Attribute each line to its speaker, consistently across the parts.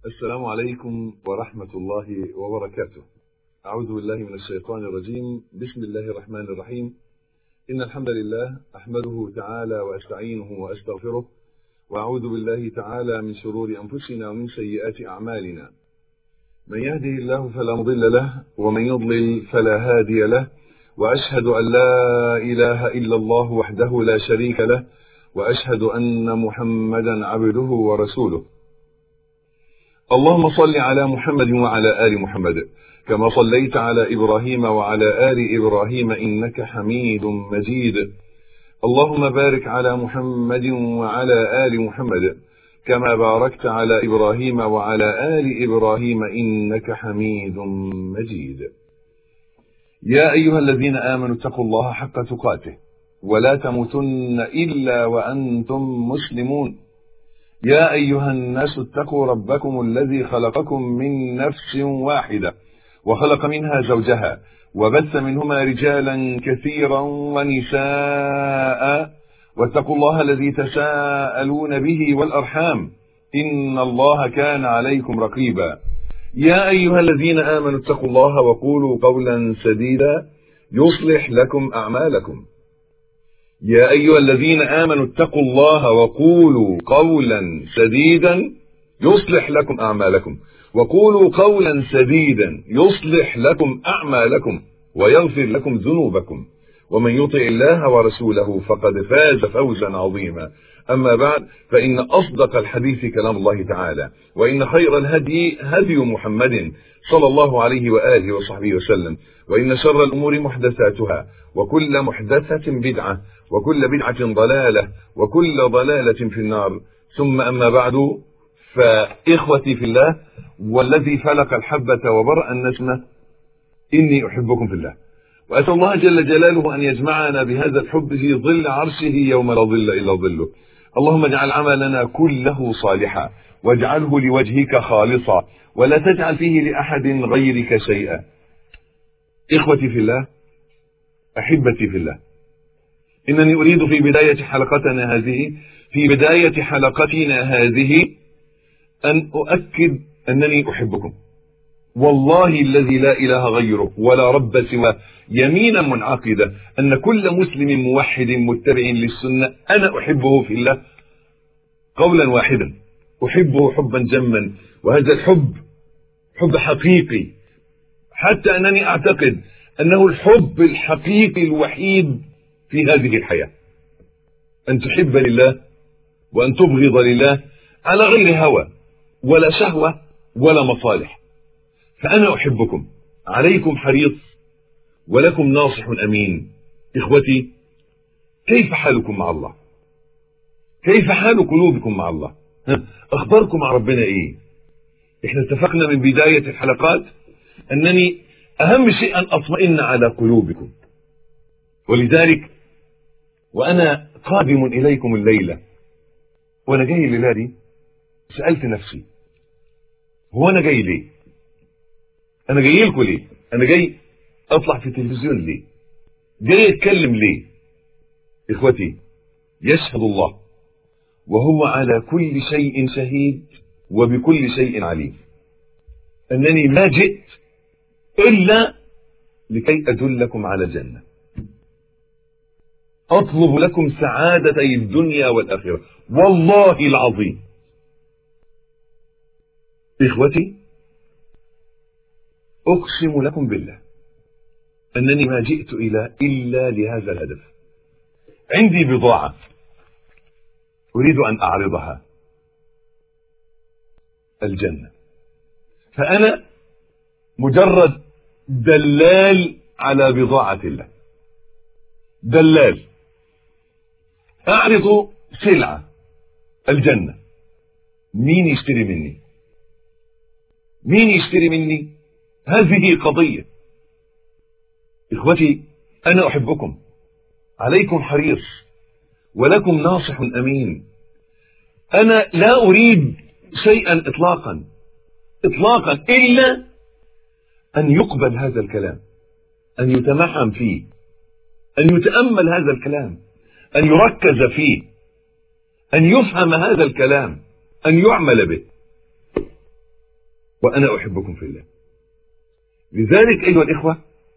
Speaker 1: السلام عليكم ورحمة الله وبركاته أعوذ بالله من الشيطان الرجيم بسم الله الرحمن الرحيم إن الحمد لله أحمده تعالى وأستعينه وأستغفره وأعوذ بالله تعالى من شرور أنفسنا ومن سيئات أعمالنا من يهده الله فلا مضل له ومن يضلل فلا هادي له وأشهد أن لا إله إلا الله وحده لا شريك له وأشهد أن محمدا عبده ورسوله اللهم صل على محمد وعلى آل محمد كما صليت على إبراهيم وعلى آل إبراهيم إنك حميد مجيد اللهم بارك على محمد وعلى آل محمد كما باركت على إبراهيم وعلى آل إبراهيم إنك حميد مجيد يا أيها الذين آمنوا اتقوا الله حق تقاته ولا تموتن إلا وأنتم مسلمون يا أيها الناس اتقوا ربكم الذي خلقكم من نفس واحدة وخلق منها زوجها وبث منهما رجالا كثيرا ونساء واتقوا الله الذي تساءلون به والأرحام إن الله كان عليكم رقيبا يا أيها الذين آمنوا اتقوا الله وقولوا قولا سديدا يصلح لكم أعمالكم يا أيها الذين آمنوا اتقوا الله وقولوا قولا سديدا يصلح لكم أعمالكم وقولوا قولا سديدا يصلح لكم أعمالكم ويغفر لكم ذنوبكم ومن يطع الله ورسوله فقد فاز فوزا عظيما أما بعد فإن أصدق الحديث كلام الله تعالى وإن خير الهدي هدي محمد صلى الله عليه وآله وصحبه وسلم وإن شر الأمور محدثاتها وكل محدثة بدعة وكل بدعة ضلالة وكل ضلالة في النار ثم أما بعد فإخوتي في الله والذي فلق الحبة وبرأ النسمة إني أحبكم في الله وأسأل الله جل جلاله أن يجمعنا بهذا الحب في ظل عرشه يوم لا ظل إلا ظله اللهم اجعل عملنا كله صالحا واجعله لوجهك خالصا ولا تجعل فيه لأحد غيرك شيئا إخوتي في الله أحبتي في الله إنني أريد في بداية حلقتنا هذه في بداية حلقتنا هذه أن أؤكد أنني أحبكم والله الذي لا إله غيره ولا رب سواه يمينا منعقدة أن كل مسلم موحد متبع للسنة أنا أحبه في الله قولا واحدا أحبه حبا جما وهذا الحب حب حقيقي حتى أنني أعتقد أنه الحب الحقيقي الوحيد في هذه الحياة أن تحب لله وأن تبغض لله على غير هوى ولا شهوة ولا مصالح فأنا أحبكم عليكم حريص ولكم ناصح أمين إخوتي كيف حالكم مع الله كيف حال قلوبكم مع الله أخباركم مع ربنا إيه إحنا اتفقنا من بداية الحلقات أنني أهم شيء أن أطمئن على قلوبكم ولذلك وأنا قادم إليكم الليلة وأنا جاي الليلة دي سألت نفسي هو أنا جاي ليه أنا جاي لكم ليه أنا جاي أطلع في التلفزيون ليه جاي أتكلم ليه إخوتي يشهد الله وهو على كل شيء شهيد وبكل شيء عليم أنني ما جئت إلا لكي أدلكم على الجنة أطلب لكم سعادتي الدنيا والآخرة والله العظيم إخوتي أقسم لكم بالله أنني ما جئت إلى إلا لهذا الهدف عندي بضاعة أريد أن أعرضها الجنة فأنا مجرد دلال على بضاعة الله دلال أعرض سلعة الجنة مين يشتري مني مين يشتري مني هذه قضية إخوتي أنا أحبكم عليكم حريص ولكم ناصح أمين أنا لا أريد شيئا إطلاقا إطلاقا إلا أن يقبل هذا الكلام أن يتمحم فيه أن يتأمل هذا الكلام أن يركز فيه أن يفهم هذا الكلام أن يعمل به وأنا أحبكم في الله لذلك أيها الإخوة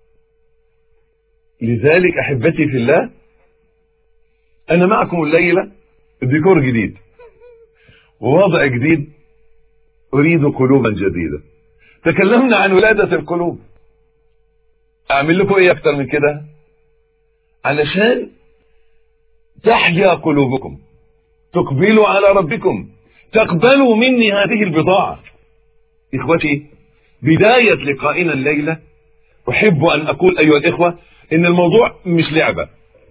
Speaker 1: لذلك أحبتي في الله أنا معكم الليلة ديكور جديد ووضع جديد أريد قلوبا جديدة تكلمنا عن ولادة القلوب أعمل لكم إيه أكتر من كده علشان تحيا قلوبكم تقبلوا على ربكم تقبلوا مني هذه البضاعة إخوتي بداية لقائنا الليلة أحب أن أقول أيها الإخوة إن الموضوع مش لعبة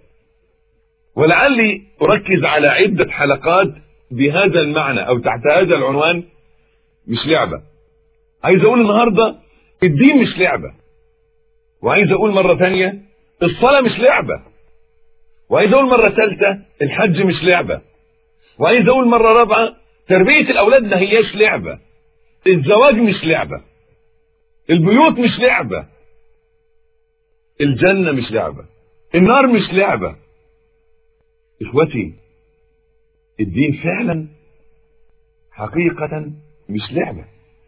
Speaker 1: ولعلي أركز على عدة حلقات بهذا المعنى أو تحت هذا العنوان مش لعبة عايز أقول النهاردة الدين مش لعبة وعايز أقول مرة ثانية الصلاة مش لعبة وعايز أقول مرة ثالثة الحج مش لعبة وعايز أقول مرة رابعة تربية الأولاد ما هياش لعبة الزواج مش لعبة البيوت مش لعبة الجنة مش لعبة النار مش لعبة إخوتي الدين فعلا حقيقة مش لعبة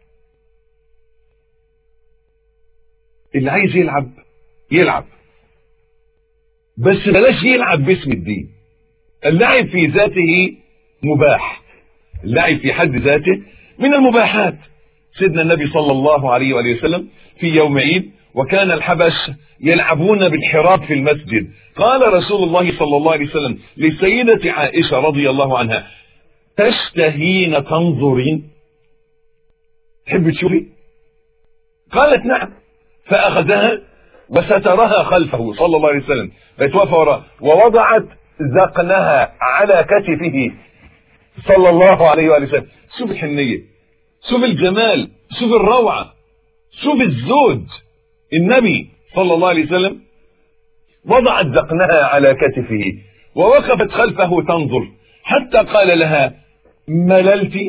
Speaker 1: اللي عايز يلعب يلعب بس بلاش يلعب باسم الدين اللعب في ذاته مباح اللعب في حد ذاته من المباحات سيدنا النبي صلى الله عليه وآله وسلم في يوم عيد وكان الحبش يلعبون بالحراب في المسجد قال رسول الله صلى الله عليه وسلم لسيدة عائشة رضي الله عنها تشتهين تنظرين تحب تشوفي قالت نعم فأخذها وسترها خلفه صلى الله عليه وسلم بيتوفى وراء ووضعت ذقنها على كتفه صلى الله عليه وآله وسلم شوف الحنية شوف الجمال شوف الروعة شوف الزوج النبي صلى الله عليه وسلم وضعت ذقنها على كتفه ووقفت خلفه تنظر حتى قال لها مللت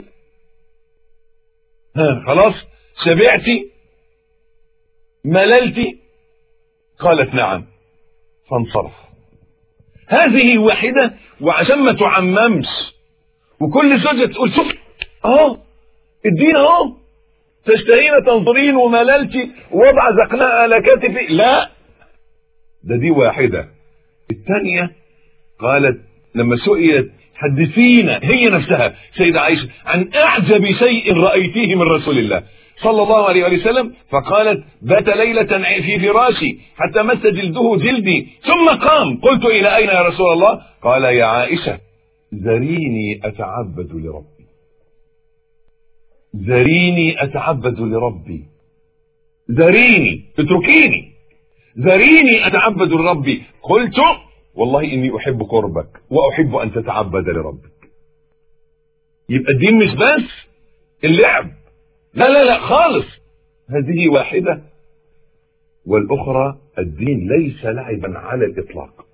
Speaker 1: ها خلاص شبعتي مللت قالت نعم فانصرف هذه واحدة وعشان ما تعممش وكل زوجة تقول شوف اهو الدين اهو تشتهين تنظرين ومللت ووضع ذقنها على كتفي لا ده دي واحدة الثانية قالت لما سئلت حدثينا هي نفسها سيدة عائشة عن أعجب شيء رأيتيه من رسول الله صلى الله عليه وسلم فقالت بات ليلة في فراشي حتى مس جلده جلدي ثم قام قلت إلى أين يا رسول الله قال يا عائشة ذريني أتعبد لربي ذريني أتعبد لربي ذريني اتركيني ذريني أتعبد لربي قلت والله إني أحب قربك وأحب أن تتعبد لربك يبقى الدين مش بس اللعب لا لا لا خالص هذه واحدة والأخرى الدين ليس لعبا على الإطلاق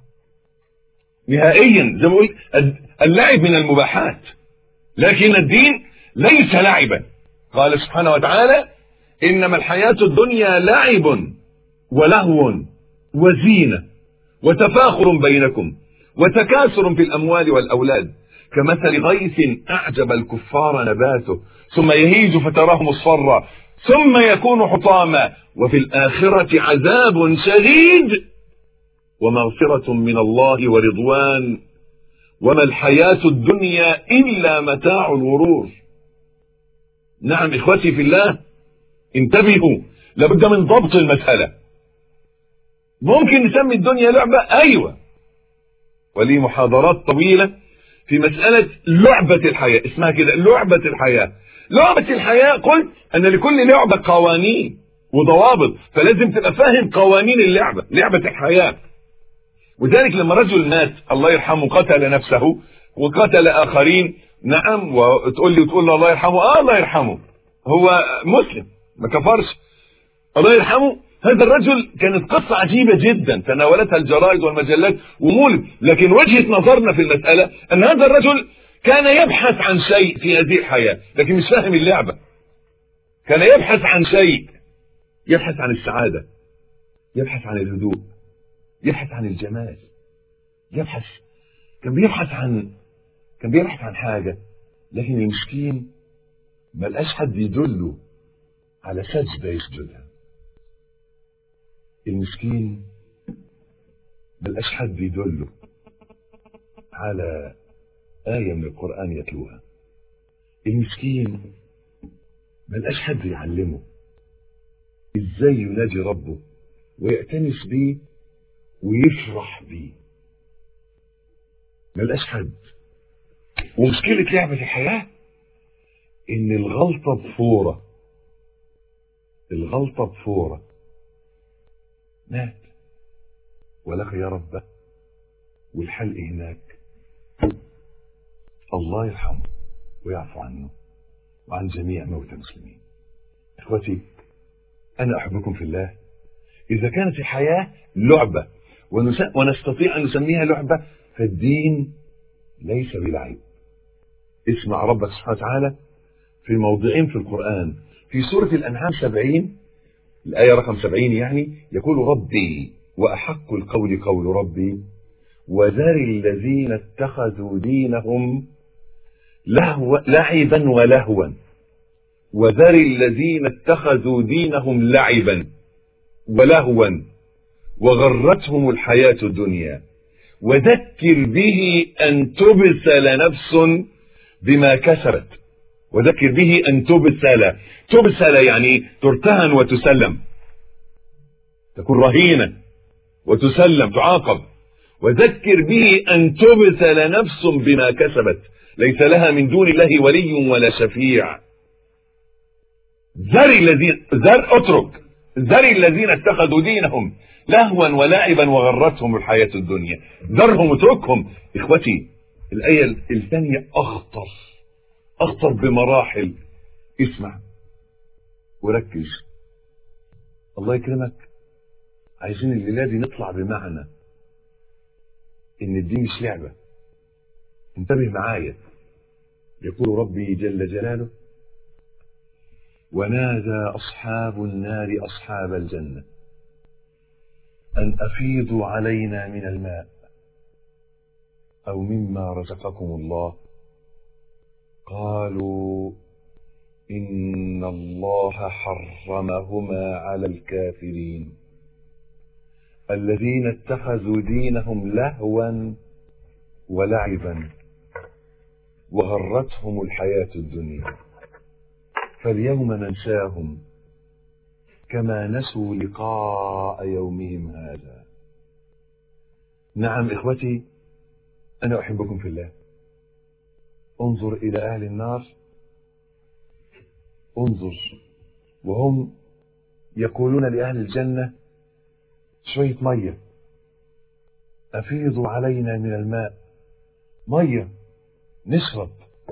Speaker 1: نهائيا زي ما قلت اللعب من المباحات لكن الدين ليس لعبا قال سبحانه وتعالى إنما الحياة الدنيا لعب ولهو وزينة وتفاخر بينكم وتكاثر في الأموال والأولاد كمثل غيث أعجب الكفار نباته ثم يهيج فتراه مصفرا ثم يكون حطاما وفي الآخرة عذاب شديد ومغفرة من الله ورضوان وما الحياة الدنيا إلا متاع الغرور نعم إخوتي في الله انتبهوا لابد من ضبط المسألة ممكن نسمي الدنيا لعبة أيوة ولي محاضرات طويلة في مسألة لعبة الحياة اسمها كده لعبة الحياة لعبة الحياة قلت أن لكل لعبة قوانين وضوابط فلازم تبقى فاهم قوانين اللعبة لعبة الحياة وذلك لما رجل مات الله يرحمه قتل نفسه وقتل آخرين نعم وتقول لي وتقول له الله يرحمه اه الله يرحمه هو مسلم ما كفرش الله يرحمه هذا الرجل كانت قصة عجيبة جدا تناولتها الجرائد والمجلات ومولد لكن وجهة نظرنا في المسألة أن هذا الرجل كان يبحث عن شيء في هذه الحياة لكن مش فاهم اللعبة كان يبحث عن شيء يبحث عن السعادة يبحث عن الهدوء يبحث عن الجمال يبحث كان بيبحث عن كان بيبحث عن حاجة لكن المسكين ما لقاش حد يدله على سجدة يسجدها المسكين ملقاش حد يدله على آية من القرآن يتلوها المسكين ملقاش حد يعلمه ازاي يناجي ربه ويأتنس بيه ويفرح بيه ملقاش حد ومشكلة لعبة الحياة ان الغلطة بفورة الغلطة بفورة مات ولقي ربه والحلق هناك الله يرحمه ويعفو عنه وعن جميع موتى المسلمين اخوتي انا احبكم في الله اذا كانت الحياة لعبة ونس- ونستطيع ان نسميها لعبة فالدين ليس بلعب اسمع ربك سبحانه وتعالى في موضعين في القرآن في سورة الأنعام سبعين الآية رقم سبعين يعني يقول ربي وأحق القول قول ربي وذر الذين اتخذوا دينهم لهو لعبا ولهوا وذر الذين اتخذوا دينهم لعبا ولهوا وغرتهم الحياة الدنيا وذكر به أن تبسل نفس بما كسبت وذكر به أن تبسل تبسل يعني ترتهن وتسلم تكون رهينة وتسلم تعاقب وذكر به أن تبسل نفس بما كسبت ليس لها من دون الله ولي ولا شفيع ذر الذين ذر اترك ذر الذين اتخذوا دينهم لهوا ولعبا وغرتهم الحياة الدنيا ذرهم اتركهم اخوتي الآية الثانية أخطر أخطر بمراحل اسمع وركز الله يكرمك عايزين الليلة دي نطلع بمعنى إن الدين مش لعبة انتبه معايا يقول ربي جل جلاله ونادى أصحاب النار أصحاب الجنة أن أفيضوا علينا من الماء أو مما رزقكم الله قالوا إن الله حرمهما على الكافرين الذين اتخذوا دينهم لهوا ولعبا وغرتهم الحياة الدنيا فاليوم ننساهم كما نسوا لقاء يومهم هذا نعم إخوتي أنا أحبكم في الله انظر إلى أهل النار انظر وهم يقولون لأهل الجنة شوية مية أفيضوا علينا من الماء مية نشرب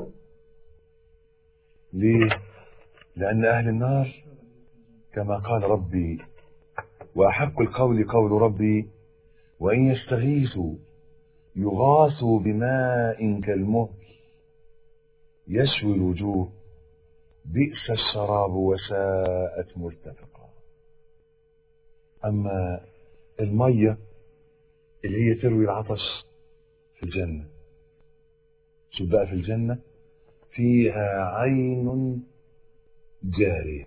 Speaker 1: ليه لأن أهل النار كما قال ربي وأحق القول قول ربي وإن يستغيثوا يغاثوا بماء كالمهل يشوي الوجوه بئس الشراب وساءت مرتفقا أما المية اللي هي تروي العطش في الجنة شوف بقى في الجنة فيها عين جارية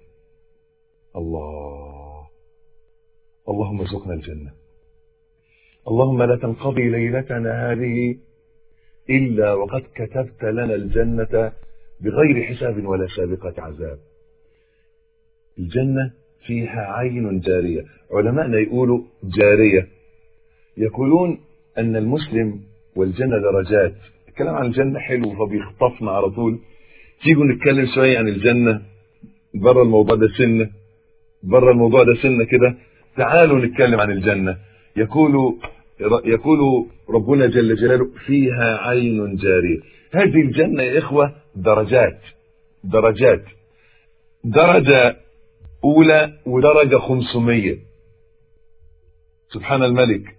Speaker 1: الله اللهم ارزقنا الجنة اللهم لا تنقضي ليلتنا هذه إلا وقد كتبت لنا الجنة بغير حساب ولا سابقة عذاب الجنة فيها عين جارية علماءنا يقولوا جارية يقولون أن المسلم والجنة درجات الكلام عن الجنة حلو فبيخطفنا على طول تيجوا نتكلم شوية عن الجنة بره الموضوع ده سنة بره الموضوع ده سنة كده تعالوا نتكلم عن الجنة يقول يقول ربنا جل جلاله فيها عين جارية هذه الجنة يا إخوة درجات درجات درجة أولى ودرجة خمسمية سبحان الملك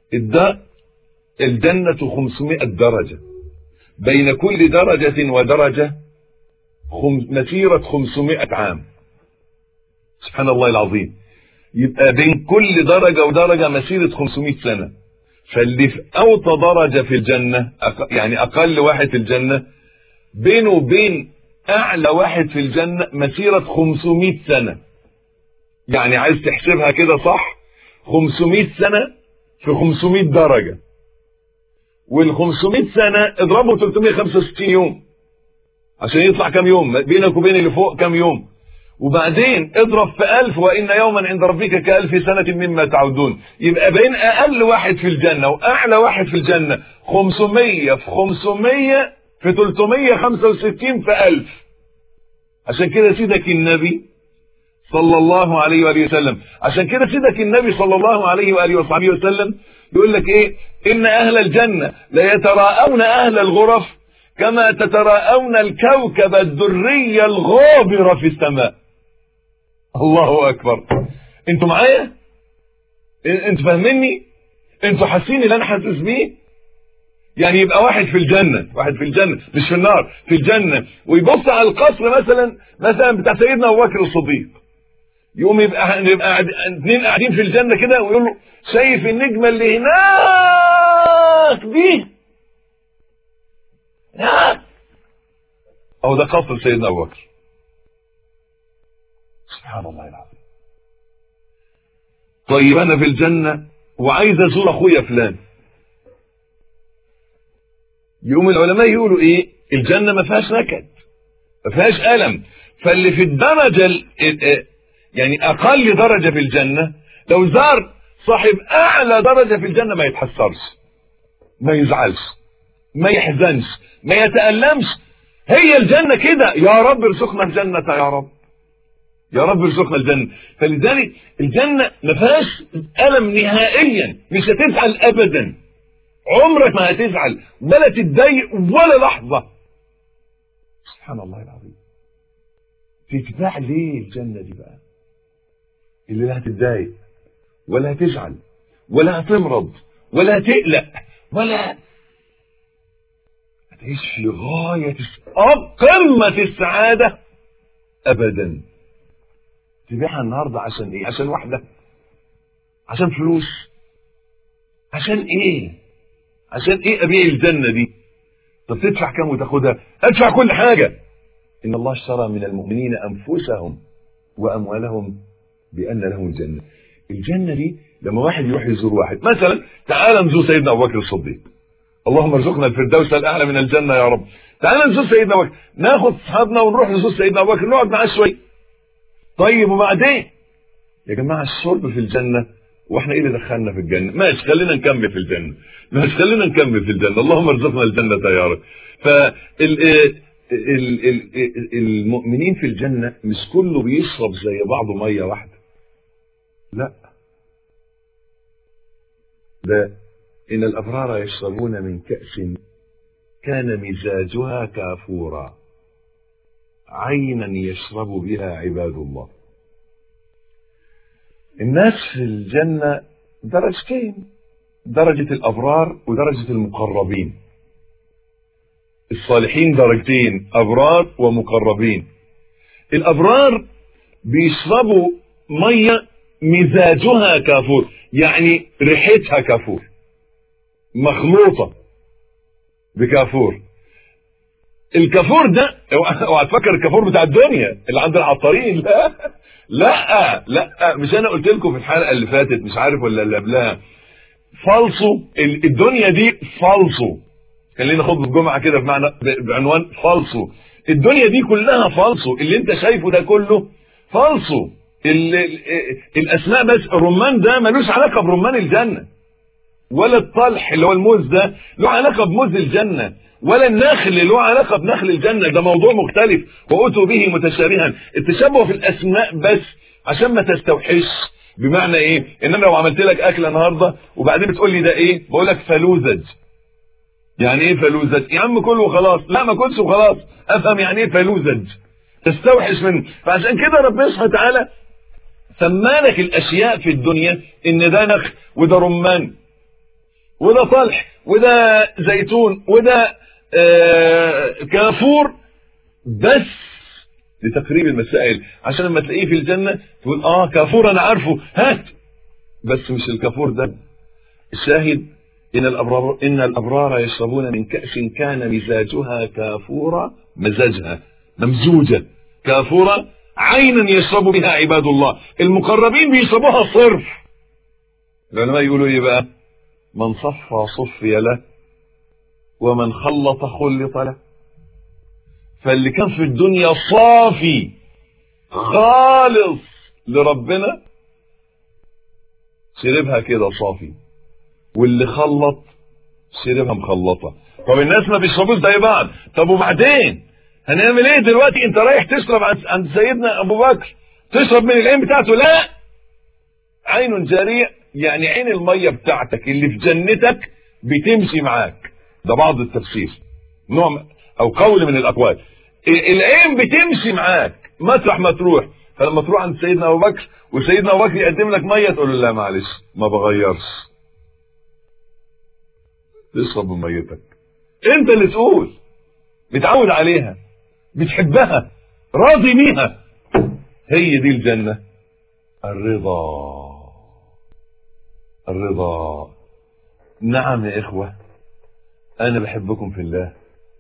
Speaker 1: الجنة خمسمائة درجة بين كل درجة ودرجة خم... مسيرة خمسمائة عام سبحان الله العظيم يبقى بين كل درجة ودرجة مسيرة 500 سنة فاللي في أوطى درجة في الجنة أق... يعني أقل واحد في الجنة بينه وبين اعلى واحد في الجنة مسيرة 500 سنة يعني عايز تحسبها كده صح 500 سنة في 500 درجة وال 500 سنة اضربه 365 يوم عشان يطلع كام يوم بينك وبين اللي فوق كام يوم وبعدين اضرب في ألف وإن يوما عند ربك كألف سنة مما تعودون يبقى بين أقل واحد في الجنة وأعلى واحد في الجنة 500 في 500 في 365 في ألف عشان كده سيدك النبي صلى الله عليه وآله وسلم عشان كده سيدك النبي صلى الله عليه وآله وصحبه وسلم يقول لك ايه ان اهل الجنة لا يتراءون اهل الغرف كما تتراءون الكوكب الدري الغابر في السماء الله اكبر انتوا معايا انتوا فاهميني انتوا حاسين اللي انا حاسس بيه يعني يبقى واحد في الجنة واحد في الجنة مش في النار في الجنة ويبص على القصر مثلا مثلا بتاع سيدنا ابو بكر الصديق يقوم يبقى يبقى اثنين قاعدين في الجنة كده ويقول له شايف النجمة اللي هناك دي هناك او ده قصر سيدنا ابو بكر سبحان الله العظيم طيب انا في الجنة وعايز ازور اخويا فلان يقوم العلماء يقولوا ايه الجنة ما فيهاش نكد ما فيهاش ألم فاللي في الدرجة يعني أقل درجة في الجنة لو زار صاحب أعلى درجة في الجنة ما يتحسرش ما يزعلش ما يحزنش ما يتألمش هي الجنة كده يا رب ارزقنا الجنة يا رب يا رب ارزقنا الجنة فلذلك الجنة ما فيهاش ألم نهائيا مش هتزعل أبدا عمرك ما هتزعل ولا تتضايق ولا لحظة سبحان الله العظيم تتباع ليه الجنة دي بقى اللي لا هتتضايق ولا هتزعل ولا هتمرض ولا هتقلق ولا هتعيش في غاية قمة السعادة أبدا تبيعها النهاردة عشان إيه عشان واحدة عشان فلوس عشان إيه عشان إيه أبيع الجنة دي طب تدفع كام وتاخدها ادفع كل حاجة إن الله اشترى من المؤمنين أنفسهم وأموالهم بأن لهم الجنة الجنة دي لما واحد يروح يزور واحد مثلا تعال نزور سيدنا أبو بكر الصديق اللهم ارزقنا الفردوس الأعلى من الجنة يا رب تعال نزور سيدنا أبو بكر ناخد أصحابنا ونروح نزور سيدنا أبو بكر نقعد معاه شوية طيب وبعدين يا جماعة الشرب في الجنة واحنا ايه اللي دخلنا في الجنة ماشي خلينا نكمل في الجنة ماشي خلينا نكمل في الجنة اللهم ارزقنا الجنة يا رب فال المؤمنين في الجنة مش كله بيشرب زي بعضه مية واحدة لا ده إن الأبرار يشربون من كأس كان مزاجها كافورا عينا يشرب بها عباد الله الناس في الجنة درجتين درجة الأبرار ودرجة المقربين الصالحين درجتين أبرار ومقربين الأبرار بيشربوا مية مزاجها كافور يعني ريحتها كافور مخلوطة بكافور الكافور ده اوعى تفكر الكافور بتاع الدنيا اللي عند العطارين لا لا لا مش انا قلت لكم في الحلقه اللي فاتت مش عارف ولا اللي قبلها فالصو الدنيا دي فالصو خلينا خد الجمعه كده بمعنى بعنوان فالصو الدنيا دي كلها فالصو اللي انت شايفه ده كله فالصو ال ال الاسماء بس الرمان ده ملوش علاقه برمان الجنه ولا الطلح اللي هو الموز ده له علاقه بموز الجنه ولا النخل اللي له علاقه بنخل الجنه ده موضوع مختلف واتوا به متشابها التشابه في الاسماء بس عشان ما تستوحش بمعنى ايه ان انا لو عملت لك اكله النهارده وبعدين بتقول لي ده ايه بقول لك فلوزج يعني ايه فلوزج يا عم كله وخلاص لا ما كلش وخلاص افهم يعني ايه فلوزج تستوحش منه فعشان كده ربنا سبحانه وتعالى سمالك الاشياء في الدنيا ان ده نخل وده رمان وده طلح وده زيتون وده آه كافور بس لتقريب المسائل عشان لما تلاقيه في الجنة تقول اه كافور انا عارفه هات بس مش الكافور ده الشاهد ان الابرار ان الابرار يشربون من كأس كان مزاجها كافورا مزاجها ممزوجة كافورة عينا يشرب بها عباد الله المقربين بيشربوها صرف العلماء يقولوا ايه بقى من صفى صفي له ومن خلط خلط له فاللي كان في الدنيا صافي خالص لربنا شربها كده صافي واللي خلط شربها مخلطه طب الناس ما بيشربوش زي بعض طب وبعدين هنعمل ايه دلوقتي انت رايح تشرب عند سيدنا ابو بكر تشرب من العين بتاعته لا عين جارية يعني عين المية بتاعتك اللي في جنتك بتمشي معاك ده بعض التفسير نوع او قول من الاقوال العين بتمشي معاك مطرح ما تروح فلما تروح عند سيدنا ابو بكر وسيدنا ابو بكر يقدم لك ميه تقول له لا معلش ما بغيرش تشرب من ميتك انت اللي تقول متعود عليها بتحبها راضي بيها هي دي الجنة الرضا الرضا نعم يا إخوة أنا بحبكم في الله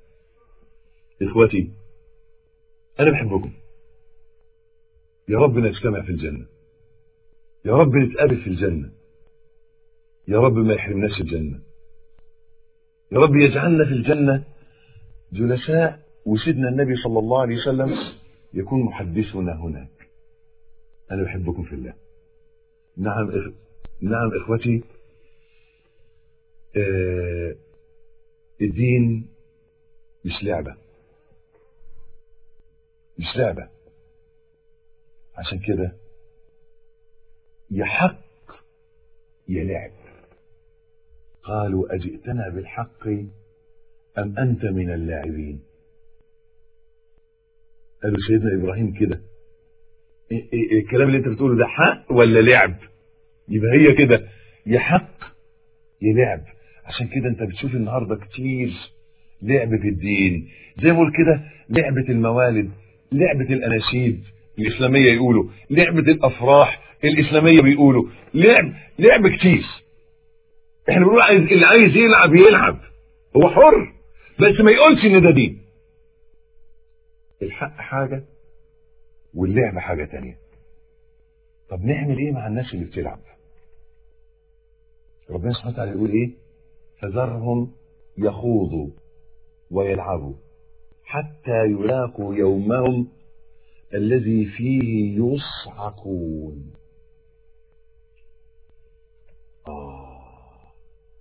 Speaker 1: إخوتي أنا بحبكم يا رب نجتمع في الجنة يا رب نتقابل في الجنة يا رب ما يحرمناش الجنة يا رب يجعلنا في الجنة جلساء وسيدنا النبي صلى الله عليه وسلم يكون محدثنا هناك أنا بحبكم في الله نعم إخ... نعم إخوتي آه... الدين مش لعبة مش لعبة عشان كده يا حق يا لعب قالوا أجئتنا بالحق أم أنت من اللاعبين قالوا سيدنا إبراهيم كده إيه إيه الكلام اللي انت بتقوله ده حق ولا لعب يبقى هي كده يا حق يا لعب عشان كده انت بتشوف النهارده كتير لعب في الدين زي ما بقول كده لعبة الموالد لعبة الأناشيد الإسلامية يقولوا لعبة الأفراح الإسلامية بيقولوا لعب لعب كتير احنا بنقول عايز اللي عايز يلعب يلعب هو حر بس ما يقولش ان ده دين الحق حاجة واللعب حاجة تانية طب نعمل ايه مع الناس اللي بتلعب ربنا سبحانه وتعالى يقول ايه فذرهم يخوضوا ويلعبوا حتى يلاقوا يومهم الذي فيه يصعقون آه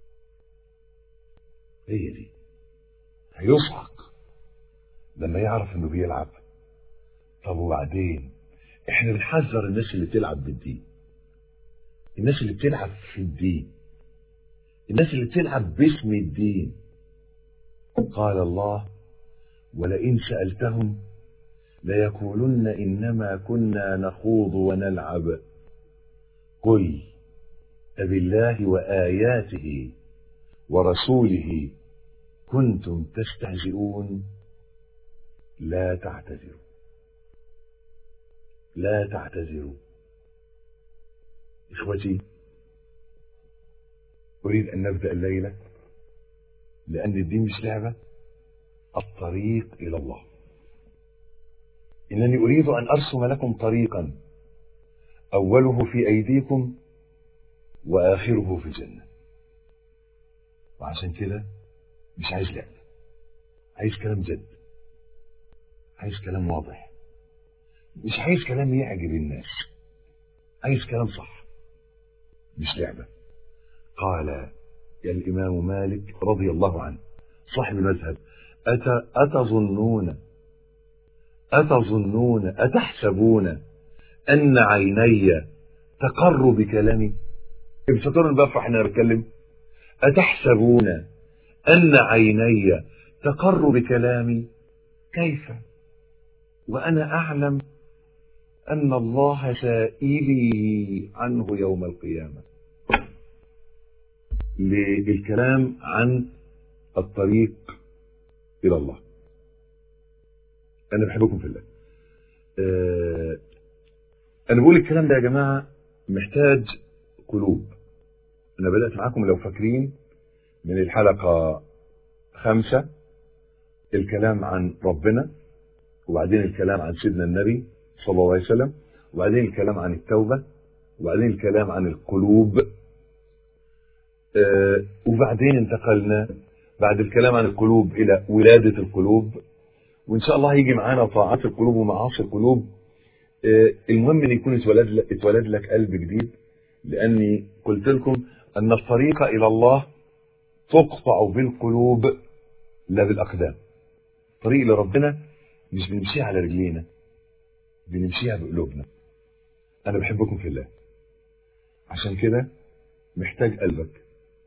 Speaker 1: هي دي هيصعق لما يعرف انه بيلعب طب وبعدين احنا بنحذر الناس اللي بتلعب بالدين الناس اللي بتلعب في الدين الناس اللي بتلعب باسم الدين قال الله ولئن سألتهم ليقولن إنما كنا نخوض ونلعب قل أبالله وآياته ورسوله كنتم تستهزئون لا تعتذروا لا تعتذروا إخوتي أريد أن نبدأ الليلة لأن الدين مش لعبة الطريق إلى الله إنني أريد أن أرسم لكم طريقا أوله في أيديكم وآخره في الجنة وعشان كده مش عايز لعب عايز كلام جد عايز كلام واضح مش عايز كلام يعجب الناس عايز كلام صح مش لعبة قال يا الإمام مالك رضي الله عنه صاحب المذهب أت أتظنون أتظنون أتحسبون أن عيني تقر بكلامي ابسطون الباب احنا بتكلم أتحسبون أن عيني تقر بكلامي كيف وأنا أعلم أن الله سائلي عنه يوم القيامة للكلام عن الطريق إلى الله أنا بحبكم في الله أه أنا بقول الكلام ده يا جماعة محتاج قلوب أنا بدأت معاكم لو فاكرين من الحلقة خمسة الكلام عن ربنا وبعدين الكلام عن سيدنا النبي صلى الله عليه وسلم وبعدين الكلام عن التوبة وبعدين الكلام عن القلوب آه وبعدين انتقلنا بعد الكلام عن القلوب إلى ولادة القلوب وإن شاء الله هيجي معانا طاعات القلوب ومعاصي القلوب آه المهم أن يكون اتولد لك, اتولد لك قلب جديد لأني قلت لكم أن الطريق إلى الله تقطع بالقلوب لا بالأقدام طريق لربنا مش بنمشيها على رجلينا بنمشيها بقلوبنا أنا بحبكم في الله عشان كده محتاج قلبك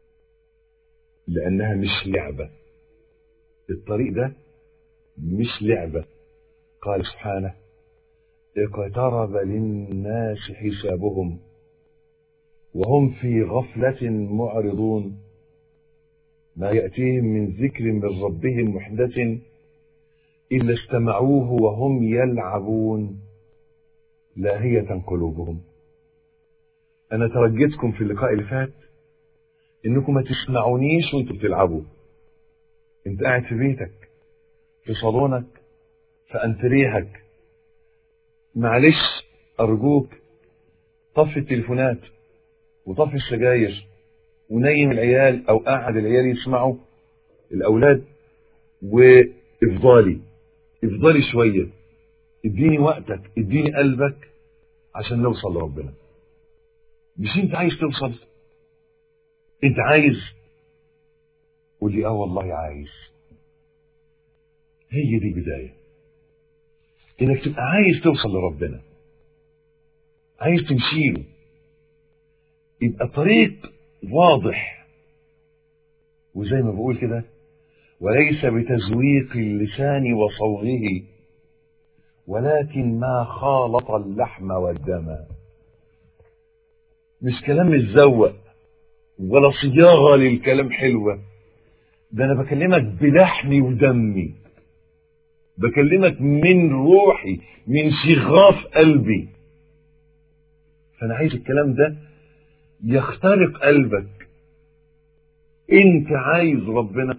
Speaker 1: لأنها مش لعبة الطريق ده مش لعبة قال سبحانه اقترب للناس حسابهم وهم في غفلة معرضون ما يأتيهم من ذكر من ربهم محدث إلا استمعوه وهم يلعبون لاهية قلوبهم أنا ترجيتكم في اللقاء اللي فات إنكم ما تسمعونيش وانتوا بتلعبوا انت قاعد في بيتك في صالونك في أنتريهك معلش أرجوك طفي التليفونات وطفي السجاير ونيم العيال أو قعد العيال يسمعوا الأولاد وإفضالي إفضالي شوية اديني وقتك اديني قلبك عشان نوصل لربنا مش انت عايز توصل انت عايز قول لي اه والله عايز هي دي البداية انك تبقى عايز توصل لربنا عايز تمشيله يبقى طريق واضح وزي ما بقول كده وليس بتزويق اللسان وصوغه ولكن ما خالط اللحم والدم مش كلام متزوق ولا صياغه للكلام حلوه ده انا بكلمك بلحمي ودمي بكلمك من روحي من شغاف قلبي فانا عايز الكلام ده يخترق قلبك انت عايز ربنا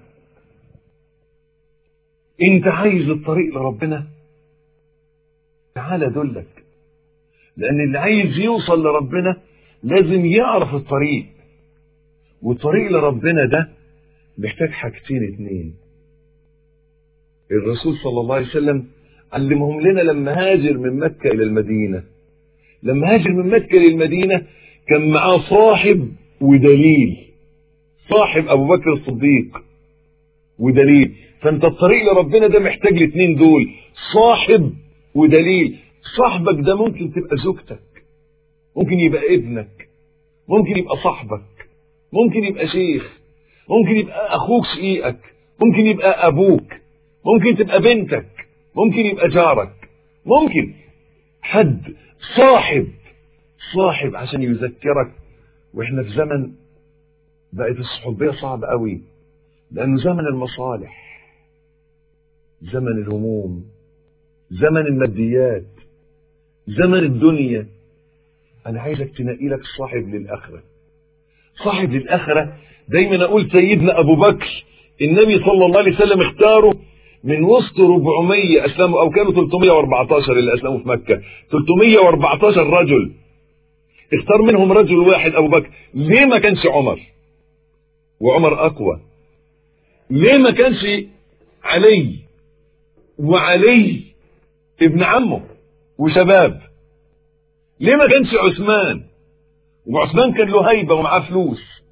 Speaker 1: انت عايز الطريق لربنا تعال ادلك لان اللي عايز يوصل لربنا لازم يعرف الطريق والطريق لربنا ده محتاج حاجتين اتنين الرسول صلى الله عليه وسلم علمهم لنا لما هاجر من مكة إلى المدينة لما هاجر من مكة للمدينة كان معاه صاحب ودليل صاحب أبو بكر الصديق ودليل فأنت الطريق لربنا ده محتاج الاثنين دول صاحب ودليل صاحبك ده ممكن تبقى زوجتك ممكن يبقى ابنك ممكن يبقى صاحبك ممكن يبقى شيخ ممكن يبقى أخوك شقيقك ممكن يبقى أبوك ممكن تبقى بنتك ممكن يبقى جارك ممكن حد صاحب صاحب عشان يذكرك واحنا في زمن بقت الصحوبية صعبة قوي لأنه زمن المصالح زمن الهموم زمن الماديات زمن الدنيا أنا عايزك تنقي لك صاحب للآخرة صاحب للآخرة دايما أقول سيدنا أبو بكر النبي صلى الله عليه وسلم اختاره من وسط 400 أسلموا أو كانوا 314 اللي أسلموا في مكة 314 رجل اختار منهم رجل واحد أبو بكر ليه ما كانش عمر وعمر أقوى ليه ما كانش علي وعلي ابن عمه وشباب ليه ما كانش عثمان وعثمان كان له هيبة ومعاه فلوس